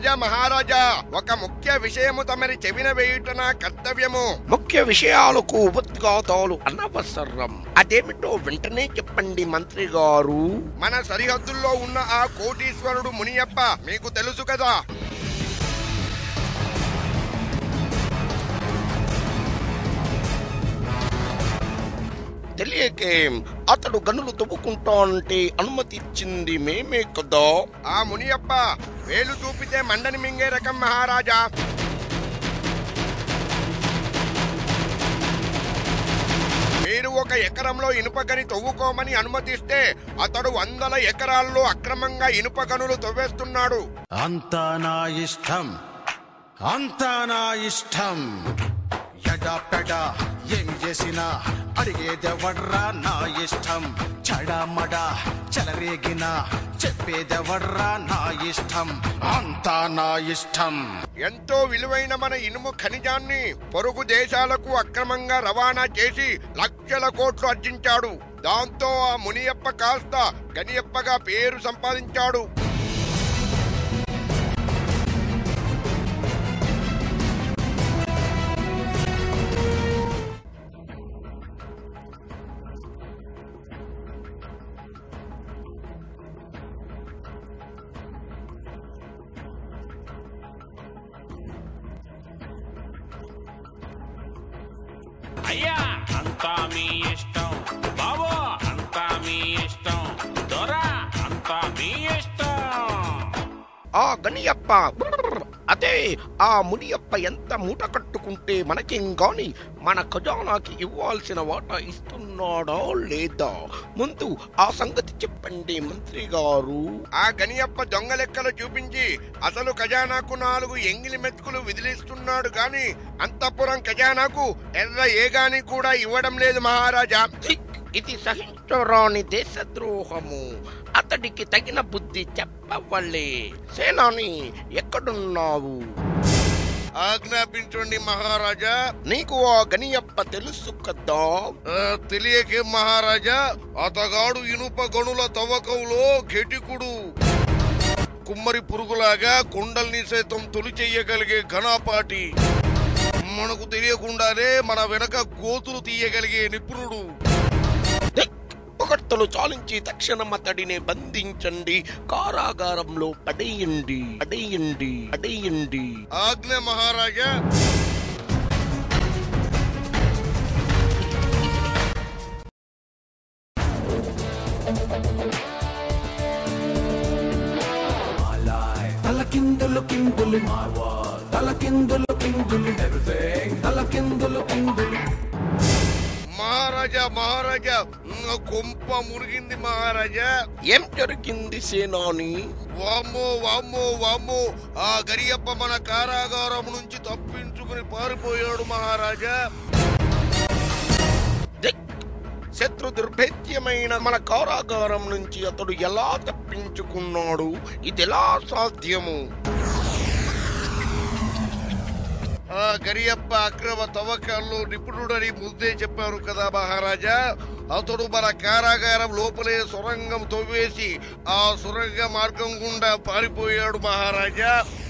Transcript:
మహారాజా మహారాజా ఒక ముఖ్య విషయము తమరి చెవిన వేయుట నా కర్తవ్యము ముఖ్య విషయాలకు ఉద్ఘాతాలు అనవసరం అదేమిటో వెంటనే చెప్పండి మంత్రి గారు మన సరిహద్దుల్లో ఉన్న ఆ కోటీశ్వరుడు మునియప్ప మీకు తెలుసు కదా తెలియకేం అతడు గనులు తవ్వుకుంటా అంటే అనుమతి ఇచ్చింది మేమే కదా ఆ మునియప్ప వేలు చూపితే మండని మింగే రకం మహారాజా మీరు ఒక ఎకరంలో ఇనుప గని తవ్వుకోమని అనుమతిస్తే అతడు వందల ఎకరాల్లో అక్రమంగా ఇనుప గనులు తవ్వేస్తున్నాడు అంతా నా ఇష్టం అంతా నా ఇష్టం ఎడా పెడా ఏం చేసినా అడిగేదెవడ్రా నా ఇష్టం చడమడా చెలరేగినా చెప్పేదెవడ్రా నా ఇష్టం అంతా నా ఇష్టం ఎంతో విలువైన మన ఇనుము ఖనిజాన్ని పొరుగు దేశాలకు అక్రమంగా రవాణా చేసి లక్షల కోట్లు అర్జించాడు దాంతో ఆ మునియప్ప కాస్త గనియప్పగా పేరు సంపాదించాడు అయ్యా అంతా మీ ఇష్టం బాబు అంతా మీ ఇష్టం దొరా అంతా మీ ఇష్టం ఆ గనియప్ప బ్రర్, అదే ఆ మునియప్ప ఎంత మూట కట్టుకుంటే మనకేం గాని మన ఖజానాకి ఇవ్వాల్సిన వాటా ఇస్తున్నాడా లేదా ముందు ఆ సంగతి చెప్పండి మంత్రి గారు ఆ గనియప్ప దొంగ లెక్కలు చూపించి అసలు ఖజానాకు నాలుగు ఎంగిలి మెతుకులు విదిలిస్తున్నాడు గాని అంతఃపురం ఖజానాకు ఎర్ర ఏగాని కూడా ఇవ్వడం లేదు మహారాజా ఛీ! ఇది సహించరాని దేశద్రోహము అతడికి తగిన బుద్ధి చెప్పవలే సేనాని ఎక్కడున్నావు ఆజ్ఞాపించండి మహారాజా నీకు ఆ గనియప్ప తెలుసు కదా ఆ, తెలియకే మహారాజా అతగాడు ఇనుప గనుల తవ్వకంలో ఘటికుడు కుమ్మరి పురుగులాగా కొండల్ని సైతం తొలి చెయ్యగలిగే ఘనాపాటి మనకు తెలియకుండానే మన వెనక గోతులు తీయగలిగే నిపుణుడు ధిక్! పొగడ్తలు చాలించి తక్షణం అతడిని బంధించండి కారాగారంలో పడేయండి పడేయండి పడేయండి ఆజ్ఞ మహారాజా తలకిందులు కిందులు తలకిందులు కిందులు తలకిందులు కిందులు మహారాజా మహారాజా ఉమ్, కొంప మురిగింది మహారాజా ఏం జరిగింది సేనాని వామ్మో వామ్మో వామ్మో ఆ గరియప్ప మన కారాగారం నుంచి తప్పించుకుని పారిపోయాడు మహారాజా ధిక్! శత్రు దుర్భేద్యమైన మన కారాగారం నుంచి అతడు ఎలా తప్పించుకున్నాడు ఇది ఎలా సాధ్యము ఆ గరియప్ప అక్రమ తవ్వకాల్లో నిపుణుడని ముందే చెప్పారు కదా మహారాజా అతడు మన కారాగారం లోపలే సొరంగం తవ్వేసి ఆ సొరంగ మార్గం గుండా పారిపోయాడు మహారాజా